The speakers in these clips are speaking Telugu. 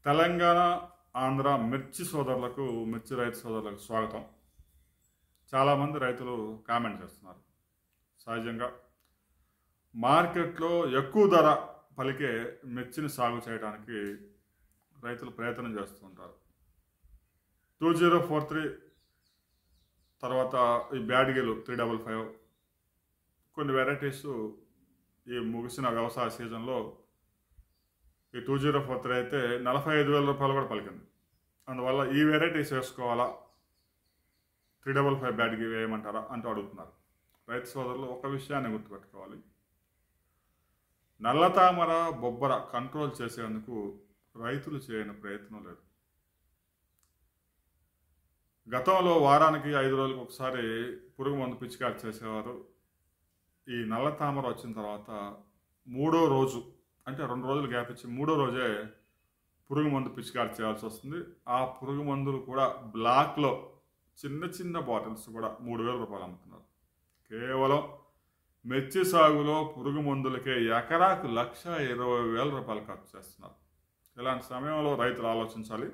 తెలంగాణ ఆంధ్ర మిర్చి సోదరులకు మిర్చి రైతు సోదరులకు స్వాగతం చాలామంది రైతులు కామెంట్ చేస్తున్నారు సహజంగా మార్కెట్లో ఎక్కువ ధర పలికే మిర్చిని సాగు చేయడానికి రైతులు ప్రయత్నం చేస్తుంటారు టూ జీరో ఫోర్ త్రీ తర్వాత ఈ బ్యాడ్గిల్ త్రీ డబల్ ఫైవ్ కొన్ని వెరైటీస్ ఈ ముగిసిన వ్యవసాయ సీజన్లో ఈ టూ జీరో ఫోర్ త్రీ అయితే నలభై ఐదు వేల రూపాయలు కూడా పలికింది అందువల్ల ఈ వెరైటీస్ వేసుకోవాలా త్రీ డబల్ ఫైవ్ బ్యాడ్కి వేయమంటారా అంటూ అడుగుతున్నారు రైతు సోదరులు ఒక విషయాన్ని గుర్తుపెట్టుకోవాలి నల్ల తామర బొబ్బర కంట్రోల్ చేసేందుకు రైతులు చేయని ప్రయత్నం లేదు గతంలో వారానికి ఐదు రోజులకు ఒకసారి పురుగు మందు పిచికారి చేసేవారు ఈ నల్ల తామర వచ్చిన తర్వాత మూడో రోజు అంటే రెండు రోజులు గ్యాప్ ఇచ్చి మూడో రోజే పురుగు మందు పిచికారి చేయాల్సి వస్తుంది ఆ పురుగు మందులు కూడా బ్లాక్లో చిన్న చిన్న బాటిల్స్ కూడా మూడు వేల రూపాయలు అమ్ముతున్నారు కేవలం మిర్చి సాగులో పురుగు మందులకే ఎకరాకు లక్ష ఇరవై వేల రూపాయలు ఖర్చు చేస్తున్నారు ఇలాంటి సమయంలో రైతులు ఆలోచించాలి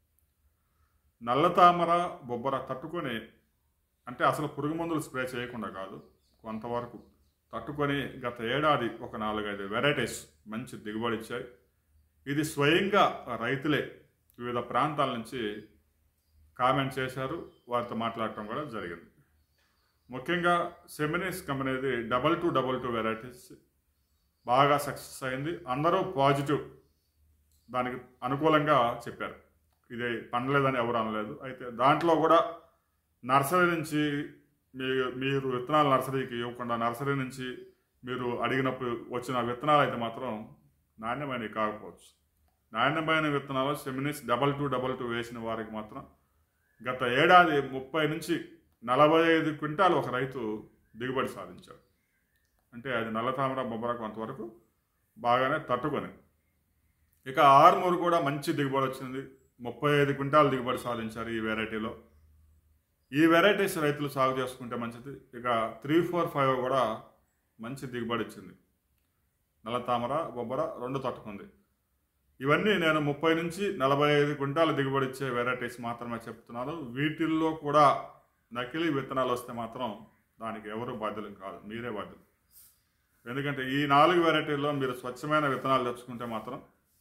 నల్ల తామర బొబ్బర తట్టుకొని అంటే అసలు పురుగు మందులు స్ప్రే చేయకుండా కాదు కొంతవరకు తట్టుకొని గత ఏడాది ఒక నాలుగైదు వెరైటీస్ మంచి దిగుబడి ఇచ్చాయి ఇది స్వయంగా రైతులే వివిధ ప్రాంతాల నుంచి కామెంట్ చేశారు వారితో మాట్లాడటం కూడా జరిగింది ముఖ్యంగా సెమినిస్ కంపెనీది double two double two varieties బాగా సక్సెస్ అయింది అందరూ పాజిటివ్ దానికి అనుకూలంగా చెప్పారు ఇది పండలేదని ఎవరు అనలేదు అయితే దాంట్లో కూడా నర్సరీ నుంచి మీ మీరు విత్తనాలు నర్సరీకి ఇవ్వకుండా నర్సరీ నుంచి మీరు అడిగినప్పుడు వచ్చిన విత్తనాలు అయితే మాత్రం నాణ్యమైనవి కాకపోవచ్చు నాణ్యమైన విత్తనాలు Seminis double two double two వేసిన వారికి మాత్రం గత ఏడాది ముప్పై నుంచి నలభై ఐదు క్వింటాలు ఒక రైతు దిగుబడి సాధించాడు అంటే అది నల్ల తామర బొబ్బర కొంతవరకు బాగానే తట్టుకొని ఇక ఆర్మూరు కూడా మంచి దిగుబడి వచ్చింది ముప్పై ఐదు క్వింటాలు దిగుబడి సాధించారు ఈ వెరైటీలో ఈ వెరైటీస్ రైతులు సాగు చేసుకుంటే మంచిది ఇక త్రీ ఫోర్ ఫైవ్ కూడా మంచి దిగుబడి ఇచ్చింది నల్ల తామర బొబ్బర రెండు తట్టుకుంది ఇవన్నీ నేను ముప్పై నుంచి నలభై ఐదు క్వింటాల దిగుబడి ఇచ్చే వెరైటీస్ మాత్రమే చెప్తున్నాను వీటిల్లో కూడా నకిలీ విత్తనాలు వస్తే మాత్రం దానికి ఎవరు బాధ్యులు కాదు మీరే బాధ్యులు ఎందుకంటే ఈ నాలుగు వెరైటీల్లో మీరు స్వచ్ఛమైన విత్తనాలు తెచ్చుకుంటే మాత్రం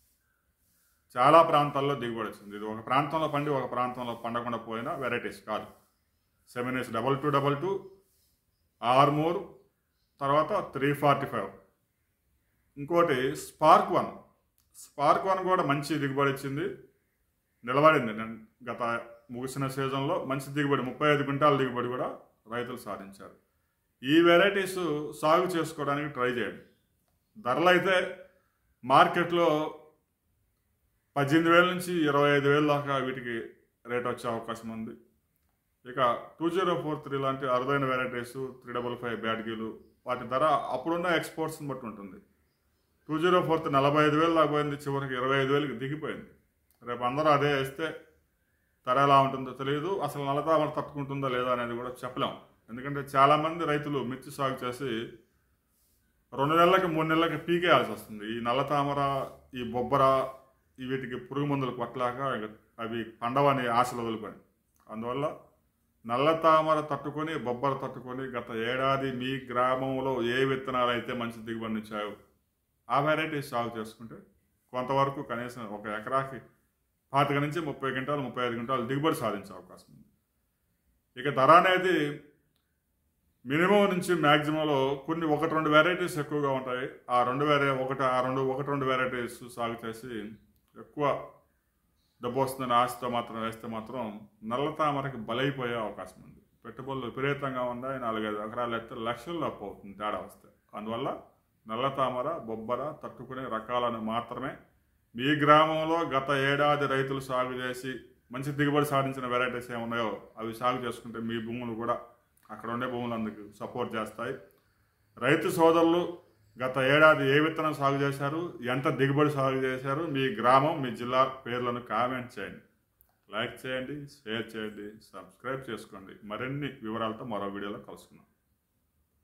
చాలా ప్రాంతాల్లో దిగుబడి వచ్చింది ఇది ఒక ప్రాంతంలో పండి ఒక ప్రాంతంలో పండకుండా పోయిన వెరైటీస్ కాదు seven S double two double two Armoor తర్వాత త్రీ ఫార్టీ ఫైవ్ ఇంకోటి స్పార్క్ వన్ స్పార్క్ వన్ కూడా మంచి దిగుబడి ఇచ్చింది నిలబడింది నేను గత ముగిసిన సీజన్లో మంచి దిగుబడి ముప్పై ఐదు క్వింటాల దిగుబడి కూడా రైతులు సాధించారు ఈ వెరైటీస్ సాగు చేసుకోవడానికి ట్రై చేయండి ధరలు అయితే మార్కెట్లో పద్దెనిమిది వేల నుంచి ఇరవై ఐదు వేల దాకా వీటికి రేట్ వచ్చే అవకాశం ఉంది ఇక టూ జీరో ఫోర్ త్రీ లాంటి అరుదైన వెరైటీస్ త్రీ డబల్ ఫైవ్ బ్యాడ్గీలు వాటి ధర అప్పుడున్న ఎక్స్పోర్ట్స్ని బట్టి ఉంటుంది టూ జీరో ఫోర్ త్రీ నలభై ఐదు వేలు దాకా పోయింది చివరికి ఇరవై ఐదు వేలకి దిగిపోయింది రేపు అందరూ అదే వేస్తే ధర ఎలా ఉంటుందో తెలియదు అసలు నల్లతామర తట్టుకుంటుందో లేదా అనేది కూడా చెప్పలేం ఎందుకంటే చాలామంది రైతులు మిర్చి సాగు చేసి రెండు నెలలకి మూడు నెలలకి పీకేయాల్సి వస్తుంది ఈ నల్లతామర ఈ బొబ్బర ఈ వీటికి పురుగు మందులు కొట్టలేక ఇక అవి పండవని ఆశలు వదులుకొని అందువల్ల నల్ల తామర తట్టుకొని బొబ్బర తట్టుకొని గత ఏడాది మీ గ్రామంలో ఏ విత్తనాలు అయితే మంచి దిగుబడి ఇచ్చాయో ఆ వెరైటీస్ సాగు చేసుకుంటే కొంతవరకు కనీసం ఒక ఎకరాకి పాతిక నుంచి ముప్పై క్వింటాలు ముప్పై ఐదు క్వింటాలు దిగుబడి సాధించే అవకాశం ఉంది ఇక ధర అనేది మినిమం నుంచి మ్యాక్సిమంలో కొన్ని ఒకటి రెండు వెరైటీస్ ఎక్కువగా ఉంటాయి ఆ రెండు వెరై ఒకటి ఆ రెండు ఒకటి రెండు వెరైటీస్ సాగు చేసి ఎక్కువ డబ్బు వస్తుందని ఆశతో మాత్రం వేస్తే మాత్రం నల్ల తామరకి బలైపోయే అవకాశం ఉంది పెట్టుబడులు విపరీతంగా ఉన్నాయి నాలుగైదు ఎకరాలు ఎత్తే లక్షల్లో అప్పు అవుతుంది తేడా వస్తే అందువల్ల నల్ల తామర బొబ్బర తట్టుకునే రకాలను మాత్రమే మీ గ్రామంలో గత ఏడాది రైతులు సాగు చేసి మంచి దిగుబడి సాధించిన వెరైటీస్ ఏమున్నాయో అవి సాగు చేసుకుంటే మీ భూములు కూడా అక్కడ ఉండే భూములు అందుకు సపోర్ట్ చేస్తాయి రైతు సోదరులు గత ఏడాది ఏ విత్తనం సాగు చేశారు ఎంత దిగుబడి సాగు చేశారు మీ గ్రామం మీ జిల్లా పేర్లను కామెంట్ చేయండి లైక్ చేయండి షేర్ చేయండి సబ్స్క్రైబ్ చేసుకోండి మరిన్ని వివరాలతో మరో వీడియోలో కలుసుకుందాం